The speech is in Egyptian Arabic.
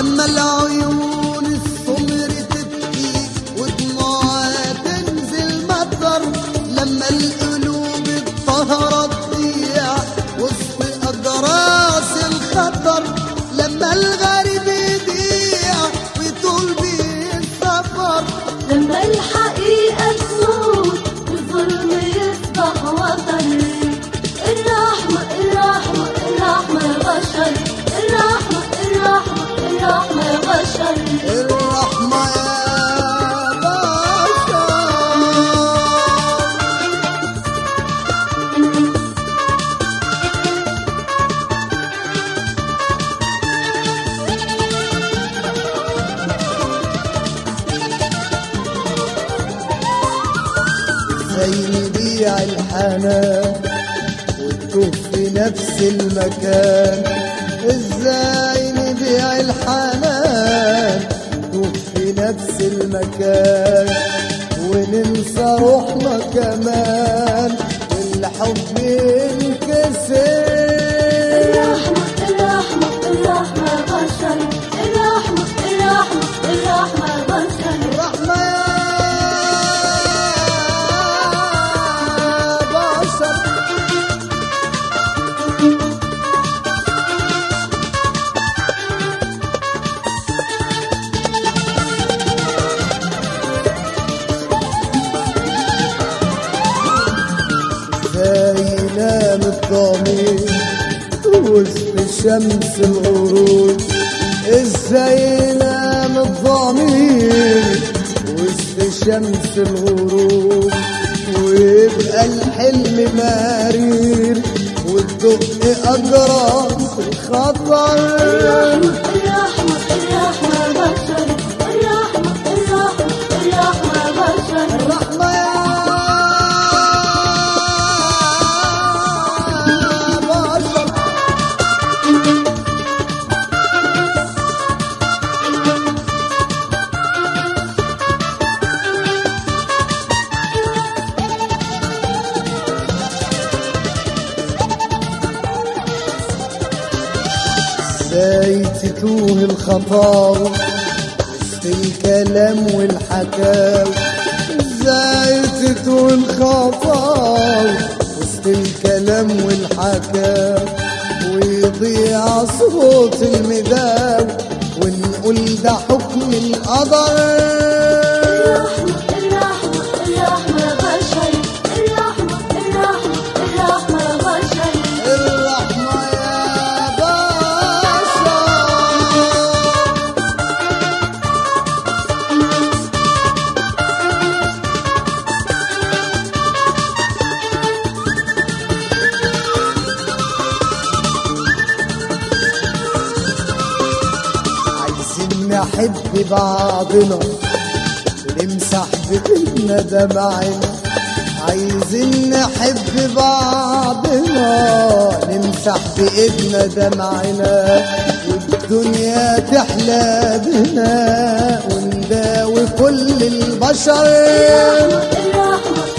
لما العيون السمر تبكي ودموعها تنزل مطر لما القلوب الطهرة تضيع وسط أجراس الخطر لما الغريب يضيع ويطول بيه السفر لما الحقيقة تموت والظلم يصبح وطن الرحمة الرحمة الرحمة يا بشر الرحمة الرحمة الرحمة يا بشر الرحمة يا بشر زي نبيع الحنان وتكون في نفس المكان ازاي نبيع الحنان نكون في نفس المكان وننسى روحنا كمان الحب ينكسر الرحمة الرحمة الرحمة يا بشر الرحمة الرحمة الرحمة يا بشر الرحمة يا بشر زي نام الضمير وسط شمس الغروب ازاي نام الضمير وسط شمس الغروب ويبقى الحلم مرير وتدق اجرام الخطر الرحمة الرحمة يا بشر الرحمة الرحمة الرحمة يا بشر الرحمة يا بشر ازاي تتوه الخطاوي وسط الكلام والحكاوي ازاي تتوه الخطاوي وسط الكلام والحكاوي ويضيع صوت المداوي ونقول ده حكم القدر الرحمة الرحمة الرحمة يا بشر الرحمة الرحمة الرحمة يا بشر الرحمة يا بشر عايزين نحب بعضنا ونمسح بإيدنا دمعنا عايزين نحب بعضنا نمسح بإيدنا دمعنا والدنيا تحلى بنا ونداوي كل البشر الرحمة